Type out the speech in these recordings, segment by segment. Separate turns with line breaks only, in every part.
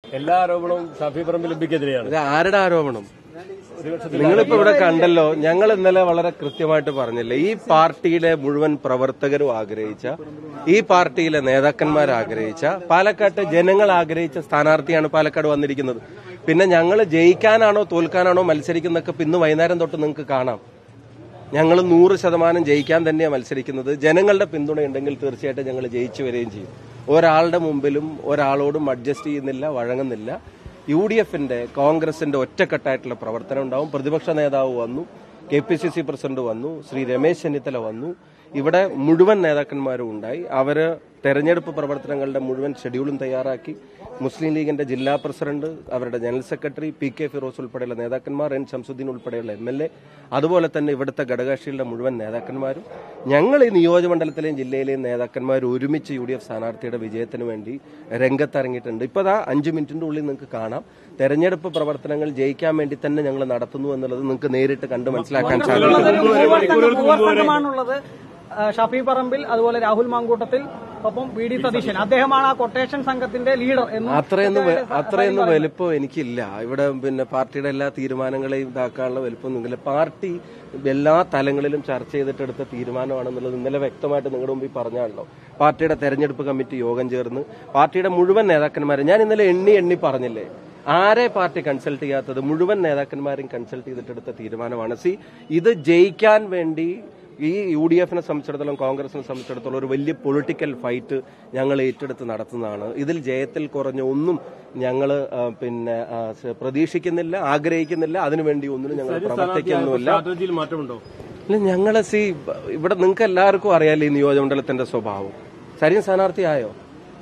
എല്ലാ ആരോപണവും ഷാഫി പറമ്പിൽ എംപിക്കെതിരെയാണ്
ഇത് ആരുടെ ആരോപണം നിങ്ങളിപ്പോ ഇവിടെ കണ്ടല്ലോ ഞങ്ങൾ ഇന്നലെ വളരെ കൃത്യമായിട്ട് പറഞ്ഞില്ലേ ഈ പാർട്ടിയിലെ മുഴുവൻ പ്രവർത്തകരും ആഗ്രഹിച്ച ഈ പാർട്ടിയിലെ നേതാക്കന്മാർ ആഗ്രഹിച്ച പാലക്കാട്ട് ജനങ്ങൾ ആഗ്രഹിച്ച സ്ഥാനാർത്ഥിയാണ് പാലക്കാട് വന്നിരിക്കുന്നത് പിന്നെ ഞങ്ങൾ ജയിക്കാനാണോ തോൽക്കാനാണോ മത്സരിക്കുന്നതൊക്കെ ഇന്ന് വൈകുന്നേരം തൊട്ട് നിങ്ങൾക്ക് കാണാം ഞങ്ങൾ നൂറ് ശതമാനം ജയിക്കാൻ തന്നെയാണ് മത്സരിക്കുന്നത് ജനങ്ങളുടെ പിന്തുണയുണ്ടെങ്കിൽ തീർച്ചയായിട്ടും ഞങ്ങൾ ജയിച്ചു വരികയും ചെയ്യും ഒരാളുടെ മുമ്പിലും ഒരാളോടും അഡ്ജസ്റ്റ് ചെയ്യുന്നില്ല വഴങ്ങുന്നില്ല യു ഡി എഫിന്റെ കോൺഗ്രസിന്റെ ഒറ്റക്കെട്ടായിട്ടുള്ള പ്രവർത്തനം ഉണ്ടാവും പ്രതിപക്ഷ നേതാവ് വന്നു K P C C president വന്നു ശ്രീ രമേശ് ചെന്നിത്തല വന്നു ഇവിടെ മുഴുവൻ നേതാക്കന്മാരും ഉണ്ടായി അവര് തെരഞ്ഞെടുപ്പ് പ്രവർത്തനങ്ങളുടെ മുഴുവൻ ഷെഡ്യൂളും തയ്യാറാക്കി മുസ്ലിം ലീഗിന്റെ ജില്ലാ പ്രസിഡന്റ് അവരുടെ general secretary P K Firoz ഉൾപ്പെടെയുള്ള നേതാക്കന്മാർ എൻ ശംസുദ്ദീൻ ഉൾപ്പെടെയുള്ള എം എൽ എ അതുപോലെ തന്നെ ഇവിടുത്തെ ഘടകകക്ഷികളുടെ മുഴുവൻ നേതാക്കന്മാരും ഞങ്ങൾ ഈ നിയോജകമണ്ഡലത്തിലെയും ജില്ലയിലെയും നേതാക്കന്മാർ ഒരുമിച്ച് യു ഡി എഫ് സ്ഥാനാർത്ഥിയുടെ വിജയത്തിന് വേണ്ടി രംഗത്തിറങ്ങിയിട്ടുണ്ട് ഇപ്പോൾ ദാ അഞ്ച് മിനിറ്റിന്റെ ഉള്ളിൽ നിങ്ങൾക്ക് കാണാം തെരഞ്ഞെടുപ്പ് പ്രവർത്തനങ്ങൾ ജയിക്കാൻ വേണ്ടി തന്നെ ഞങ്ങൾ നടത്തുന്നു എന്നുള്ളത് നിങ്ങൾക്ക് നേരിട്ട് കണ്ട് മനസ്സിലാക്കാൻ സാധിക്കും
മൂവർ സംഘമാണുള്ളത് ആ, ഷഫി പറമ്പിൽ അതുപോലെ രാഹുൽ മാങ്കൂട്ടത്തിൽ ഒപ്പം വി ഡി സതീശൻ അദ്ദേഹമാണ് ആ കൊട്ടേഷൻ സംഘത്തിന്റെ ലീഡർ എന്ന്
അത്രയൊന്നും വെ- അത്രയൊന്നും വലിപ്പം എനിക്കില്ല ഇവിടെ പിന്നെ പാർട്ടിയുടെ എല്ലാ തീരുമാനങ്ങളെയും ഇതാക്കാനുള്ള വലിപ്പമൊന്നുമില്ല പാർട്ടി എല്ലാ തലങ്ങളിലും ചർച്ച ചെയ്തിട്ടെടുത്ത തീരുമാനമാണെന്നുള്ളത് ഇന്നലെ വ്യക്തമായിട്ട് നിങ്ങളുടെ മുമ്പിൽ പറഞ്ഞാണല്ലോ പാർട്ടിയുടെ തെരഞ്ഞെടുപ്പ് കമ്മിറ്റി യോഗം ചേർന്ന് പാർട്ടിയുടെ മുഴുവൻ നേതാക്കന്മാരെ ഞാൻ ഇന്നലെ എണ്ണി എണ്ണി പറഞ്ഞില്ലേ ആരെ പാർട്ടി കൺസൾട്ട് ചെയ്യാത്തത് മുഴുവൻ നേതാക്കന്മാരെയും കൺസൾട്ട് ചെയ്തിട്ടെടുത്ത തീരുമാനമാണ് സി ഇത് ജയിക്കാൻ വേണ്ടി ഈ യു ഡി എഫിനെ സംബന്ധിച്ചിടത്തോളം കോൺഗ്രസിനെ സംബന്ധിച്ചിടത്തോളം ഒരു വലിയ പൊളിറ്റിക്കൽ ഫൈറ്റ് ഞങ്ങൾ ഏറ്റെടുത്ത് നടത്തുന്നതാണ് ഇതിൽ ജയത്തിൽ കുറഞ്ഞ ഒന്നും ഞങ്ങൾ പിന്നെ ആ, സ- പ്രതീക്ഷിക്കുന്നില്ല ആഗ്രഹിക്കുന്നില്ല അതിനുവേണ്ടി ഒന്നിനും ഞങ്ങൾ പ്രവർത്തിക്കുന്നുമില്ല
സ്ട്രാറ്റജിയിൽ മാറ്റമുണ്ടോ
ഇല്ല ഞങ്ങളെ സി ഇവിടെ നിങ്ങൾക്ക് എല്ലാവർക്കും അറിയാലോ ഈ നിയോജകമണ്ഡലത്തിന്റെ സ്വഭാവം സരിൻ സ്ഥാനാർത്ഥി ആയോ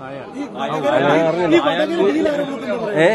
ഏ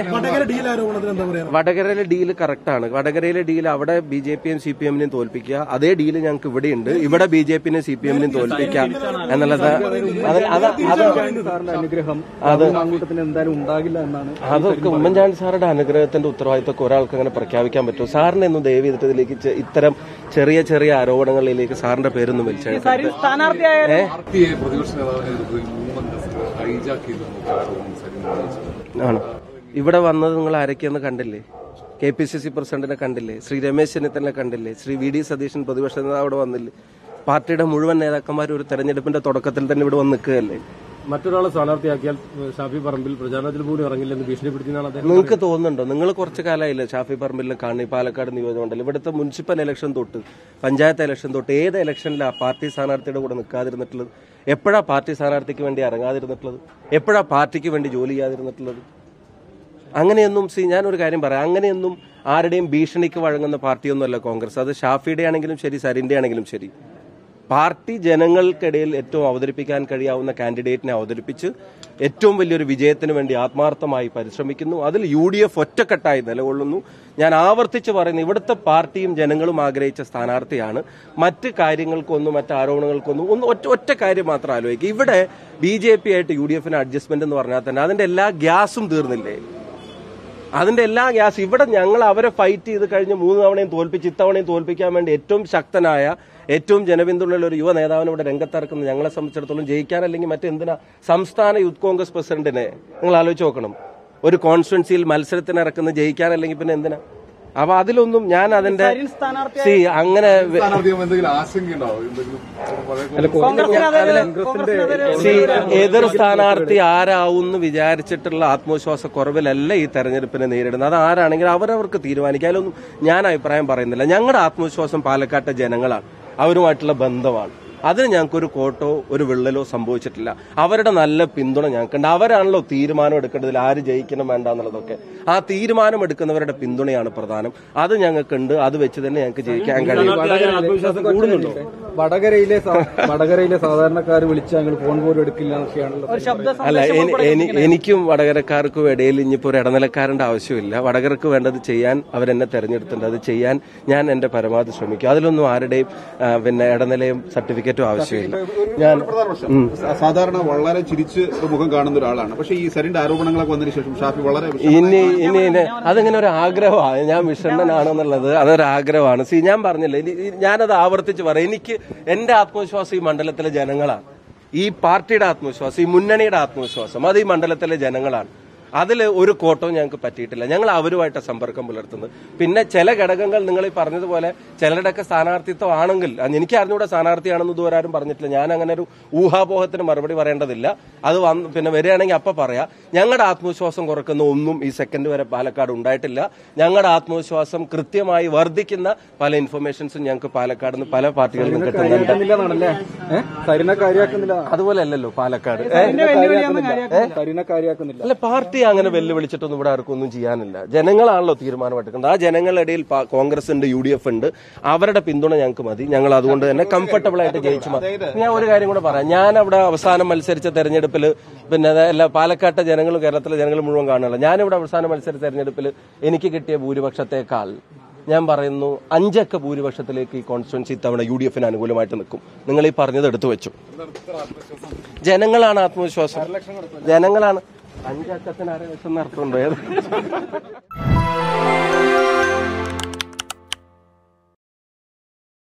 വടകരയിലെ ഡീല് കറക്റ്റാണ് വടകരയിലെ ഡീൽ അവിടെ ബി ജെ പിയും സി പി എമ്മിനെയും തോൽപ്പിക്കുക അതേ ഡീല് ഞങ്ങൾക്ക് ഇവിടെ ഉണ്ട് ഇവിടെ ബി ജെ പിനെയും സി പി എമ്മിനെയും തോൽപ്പിക്കാം എന്നുള്ളത് അത് അത് അത്
സാറിന്റെ അനുഗ്രഹം
അത്
മാങ്കൂട്ടത്തിന് എന്തായാലും ഉണ്ടാകില്ല എന്നാണ്
അതൊക്കെ ഉമ്മൻചാണ്ടി സാറുടെ അനുഗ്രഹത്തിന്റെ ഉത്തരവാദിത്തമൊക്കെ ഒരാൾക്ക് അങ്ങനെ പ്രഖ്യാപിക്കാൻ പറ്റുമോ സാറിനെ ഒന്നും ദയവ് ചെയ്തിട്ട് ഇതിലേക്ക് ചെ- ഇത്തരം ചെറിയ ചെറിയ ആരോപണങ്ങളിലേക്ക് സാറിന്റെ പേരൊന്നും വലിച്ചെടുക്കരുത്
സരിൻ സ്ഥാനാർത്ഥിയായാലും
പാർട്ടിയെ പ്രതിപക്ഷ നേതാവിനെ എതിർത്ത് മൂവ്മെന്റ് ഹൈജാക്ക് ചെയ്തെന്നൊക്കെ ആരോപണം സരിൻ ഉന്നയിച്ചു.
ആണ് ഇവിടെ വന്നത് നിങ്ങൾ ആരൊക്കെയെന്ന് കണ്ടില്ലേ കെ പി സി സി പ്രസിഡന്റിനെ കണ്ടില്ലേ ശ്രീ രമേശ് ചെന്നിത്തലിനെ കണ്ടില്ലേ ശ്രീ വി ഡി സതീശൻ പ്രതിപക്ഷ നേതാവ് അവിടെ വന്നില്ലേ പാർട്ടിയുടെ മുഴുവൻ നേതാക്കന്മാർ ഒരു തെരഞ്ഞെടുപ്പിന്റെ തുടക്കത്തിൽ തന്നെ ഇവിടെ വന്ന് നിൽക്കുകയല്ലേ
മറ്റൊരാളെ സ്ഥാനാർത്ഥിയാക്കിയാൽ ഏഹ്, ഷാഫി പറമ്പിൽ പ്രചാരണത്തിൽ പോലും ഇറങ്ങില്ലെന്ന് ഭീഷണിപ്പെടുത്തിയാണ് അദ്ദേഹം
നിങ്ങൾക്ക് തോന്നുന്നുണ്ടോ നിങ്ങൾ കുറച്ച് കാലമായില്ലേ ഷാഫി പറമ്പിലിനെ കാണി പാലക്കാട് നിയോജകമണ്ഡലം ഇവിടുത്തെ മുനിസിപ്പൽ ഇലക്ഷൻ തൊട്ട് പഞ്ചായത്ത് ഇലക്ഷൻ തൊട്ട് ഏത് ഇലക്ഷനിലാണ് പാർട്ടി സ്ഥാനാർത്ഥിയുടെ കൂടെ നിൽക്കാതിരുന്നിട്ടുള്ളത് എപ്പോഴാ പാർട്ടി സ്ഥാനാർത്ഥിക്ക് വേണ്ടി ഇറങ്ങാതിരുന്നിട്ടുള്ളത് എപ്പോഴാ പാർട്ടിക്ക് വേണ്ടി ജോലി ചെയ്യാതിരുന്നിട്ടുള്ളത് അങ്ങനെയൊന്നും സി ഞാനൊരു കാര്യം പറയാം അങ്ങനെയൊന്നും ആരുടെയും ഭീഷണിക്ക് വഴങ്ങുന്ന പാർട്ടിയൊന്നുമല്ല കോൺഗ്രസ് അത് ഷാഫിയുടെ ആണെങ്കിലും ശരി സരിന്റെ ആണെങ്കിലും ശരി പാർട്ടി ജനങ്ങൾക്കിടയിൽ ഏറ്റവും അവതരിപ്പിക്കാൻ കഴിയാവുന്ന കാൻഡിഡേറ്റിനെ അവതരിപ്പിച്ച് ഏറ്റവും വലിയൊരു വിജയത്തിന് വേണ്ടി ആത്മാർത്ഥമായി പരിശ്രമിക്കുന്നു അതിൽ യു ഡി എഫ് ഒറ്റക്കെട്ടായി നിലകൊള്ളുന്നു ഞാൻ ആവർത്തിച്ച് പറയുന്നു ഇവിടുത്തെ പാർട്ടിയും ജനങ്ങളും ആഗ്രഹിച്ച സ്ഥാനാർത്ഥിയാണ് മറ്റ് കാര്യങ്ങൾക്കൊന്നും മറ്റ് ആരോപണങ്ങൾക്കൊന്നും ഒന്ന് ഒറ്റ ഒറ്റ കാര്യം മാത്രം ആലോചിക്കുക ഇവിടെ ബി ജെ പി ആയിട്ട് യു ഡി എഫിന് അഡ്ജസ്റ്റ്മെന്റ് എന്ന് പറഞ്ഞാൽ തന്നെ അതിന്റെ എല്ലാ ഗ്യാസും തീർന്നില്ലേ അതിന്റെ എല്ലാ ഗ്യാസ് ഇവിടെ ഞങ്ങൾ അവരെ ഫൈറ്റ് ചെയ്ത് കഴിഞ്ഞ് മൂന്ന് തവണയും തോൽപ്പിച്ച് ഇത്തവണയും തോൽപ്പിക്കാൻ വേണ്ടി ഏറ്റവും ശക്തനായ ഏറ്റവും ജനപിന്തുണയുള്ള ഒരു യുവ നേതാവിനെ ഇവിടെ രംഗത്തിറക്കുന്നത് ഞങ്ങളെ സംബന്ധിച്ചിടത്തോളം ജയിക്കാനല്ലെങ്കിൽ മറ്റെന്തിനാ സംസ്ഥാന യൂത്ത് കോൺഗ്രസ് പ്രസിഡന്റിനെ നിങ്ങൾ ആലോചിച്ച് നോക്കണം ഒരു കോൺസ്റ്റിറ്റ്യൻസിയിൽ മത്സരത്തിന് ഇറക്കുന്ന ജയിക്കാനല്ലെങ്കിൽ പിന്നെ എന്തിനാ അപ്പൊ അതിലൊന്നും ഞാൻ അതിന്റെ
സരിൻ സ്ഥാനാർത്ഥി
സി അങ്ങനെ വെ-
സ്ഥാനാർത്ഥിയാകുമ്പോൾ എന്തെങ്കിലും ആശങ്കയുണ്ടാവും എന്തെങ്കിലും പഴയ
കോൺഗ്രസിന് അതൊരു കോൺഗ്രസിന് അതൊരു
സി എതിർ സ്ഥാനാർത്ഥി ആരാവുമെന്ന് വിചാരിച്ചിട്ടുള്ള ആത്മവിശ്വാസക്കുറവിലല്ല ഈ തെരഞ്ഞെടുപ്പിനെ നേരിടുന്നത് അത് ആരാണെങ്കിലും അവരവർക്ക് തീരുമാനിക്കാം അതിലൊന്നും ഞാൻ അഭിപ്രായം പറയുന്നില്ല ഞങ്ങളുടെ ആത്മവിശ്വാസം പാലക്കാട്ടെ ജനങ്ങളാണ് അവരുമായിട്ടുള്ള ബന്ധമാണ് അതിന് ഞങ്ങൾക്കൊരു കോട്ടോ ഒരു വിള്ളലോ സംഭവിച്ചിട്ടില്ല അവരുടെ നല്ല പിന്തുണ ഞങ്ങൾക്കുണ്ട് അവരാണല്ലോ തീരുമാനം എടുക്കേണ്ടതിൽ ആര് ജയിക്കണം വേണ്ട എന്നുള്ളതൊക്കെ ആ തീരുമാനം എടുക്കുന്നവരുടെ പിന്തുണയാണ് പ്രധാനം അത് ഞങ്ങൾക്കുണ്ട് അത് വെച്ച് തന്നെ ഞങ്ങൾക്ക് ജയിക്കാൻ കഴിയും
സ്ഥാനാർത്ഥിയാകാൻ ആത്മവിശ്വാസം കൂടുന്നുണ്ടോ
വടകരയിലെ സാ- വടകരയിലെ സാധാരണക്കാർ വിളിച്ച് ഞങ്ങൾ ഫോൺ പോലും എടുക്കില്ല എന്നൊക്കെയാണല്ലോ
ഒരു ശബ്ദ
അല്ല
സന്ദേശം
എനി- എനി- എനിക്കും വടകരക്കാർക്കും ഇടയിൽ ഇനിയിപ്പോ ഒരു ഇടനിലക്കാരന്റെ ആവശ്യമില്ല വടകരക്ക് വേണ്ടത് ചെയ്യാൻ അവരെന്നെ തെരഞ്ഞെടുത്തിട്ടുണ്ട് അത് ചെയ്യാൻ ഞാൻ എന്റെ പരമാവധി ശ്രമിക്കും അതിലൊന്നും ആരുടെയും ആ, പിന്നെ ഇടനിലയും സർട്ടിഫിക്കറ്റും ആവശ്യമില്ല ഞാൻ
പ്രധാന പ്രശ്നം സ- സാധാരണ വളരെ ചിരിച്ച് ഒരു മുഖം കാണുന്ന ഒരാളാണ് പക്ഷേ ഈ സരിന്റെ ആരോപണങ്ങളൊക്കെ വന്നതിന് ശേഷം ഷാഫി വളരെ
ഇനി ഇനി ഇനി അതിങ്ങനെ ഒരു ആഗ്രഹമാണ് ഞാൻ വിഷണ്ണനാണെന്നുള്ളത് അതൊരു ആഗ്രഹമാണ് സി ഞാൻ പറഞ്ഞില്ല ഇനി ഇനി ഞാനത് ആവർത്തിച്ച് പറയാം എനിക്ക് എന്റെ ആത്മവിശ്വാസം ഈ മണ്ഡലത്തിലെ ജനങ്ങളാണ് ഈ പാർട്ടിയുടെ ആത്മവിശ്വാസം ഈ മുന്നണിയുടെ ആത്മവിശ്വാസം അത് ഈ മണ്ഡലത്തിലെ ജനങ്ങളാണ് അതിൽ ഒരു കോട്ടവും ഞങ്ങൾക്ക് പറ്റിയിട്ടില്ല ഞങ്ങൾ അവരുമായിട്ട് സമ്പർക്കം പുലർത്തുന്നത് പിന്നെ ചില ഘടകങ്ങൾ നിങ്ങൾ ഈ പറഞ്ഞതുപോലെ ചിലരുടെയൊക്കെ സ്ഥാനാർത്ഥിത്വം ആണെങ്കിൽ അത് എനിക്ക് അറിഞ്ഞൂടെ സ്ഥാനാർത്ഥിയാണെന്ന് ഇതുവരെ ആരും പറഞ്ഞിട്ടില്ല ഞാൻ അങ്ങനെ ഒരു ഊഹാപോഹത്തിന് മറുപടി പറയേണ്ടതില്ല അത് വന്ന് പിന്നെ വരികയാണെങ്കിൽ അപ്പൊ പറയാം ഞങ്ങളുടെ ആത്മവിശ്വാസം കുറക്കുന്ന ഒന്നും ഈ സെക്കൻഡ് വരെ പാലക്കാട് ഉണ്ടായിട്ടില്ല ഞങ്ങളുടെ ആത്മവിശ്വാസം കൃത്യമായി വർദ്ധിക്കുന്ന പല ഇൻഫർമേഷൻസും ഞങ്ങൾക്ക് പാലക്കാട് നിന്ന് പല പാർട്ടികളിൽ നിന്ന് കിട്ടുന്നുണ്ട്
കാര്യാക്കുന്നില്ലെന്നാണല്ലേ ഏഹ് സരിനെ കാര്യാക്കുന്നില്ല
അതുപോലെ അല്ലല്ലോ പാലക്കാട് ഏ?
സരിനെ കാര്യാക്കുന്നില്ല
അല്ല പാർട്ടി അങ്ങനെ വെല്ലുവിളിച്ചിട്ടൊന്നും ഇവിടെ ആർക്കും ഒന്നും ചെയ്യാനില്ല ജനങ്ങളാണല്ലോ തീരുമാനമെടുക്കുന്നത് ആ ജനങ്ങളുടെ ഇടയിൽ പാ- കോൺഗ്രസ് ഉണ്ട് യു ഡി എഫ് ഉണ്ട് അവരുടെ പിന്തുണ ഞങ്ങൾക്ക് മതി ഞങ്ങൾ അതുകൊണ്ട് തന്നെ കംഫർട്ടബിൾ ആയിട്ട് ജയിച്ചു മതി ഞാൻ ഒരു കാര്യം കൂടെ പറയാം ഞാൻ അവിടെ അവസാനം മത്സരിച്ച തെരഞ്ഞെടുപ്പിൽ പിന്നെ അത് എല്ലാ പാലക്കാട്ടെ ജനങ്ങളും കേരളത്തിലെ ജനങ്ങൾ മുഴുവൻ കാണുകയല്ല ഞാനിവിടെ അവസാനം മത്സരിച്ച തെരഞ്ഞെടുപ്പിൽ എനിക്ക് കിട്ടിയ ഭൂരിപക്ഷത്തെക്കാൾ ഞാൻ പറയുന്നു അഞ്ചക്ക ഭൂരിപക്ഷത്തിലേക്ക് ഈ കോൺസ്റ്റിറ്റ്യൻസി ഇത്തവണ യു ഡി എഫിന് അനുകൂലമായിട്ട് നിൽക്കും നിങ്ങൾ ഈ പറഞ്ഞത് എടുത്തു വെച്ചു ജനങ്ങളാണ് ആത്മവിശ്വാസം ജനങ്ങളാണ് അഞ്ചക്കത്തിന് അര ലക്ഷം നടത്തുന്നുണ്ടോ ഏത്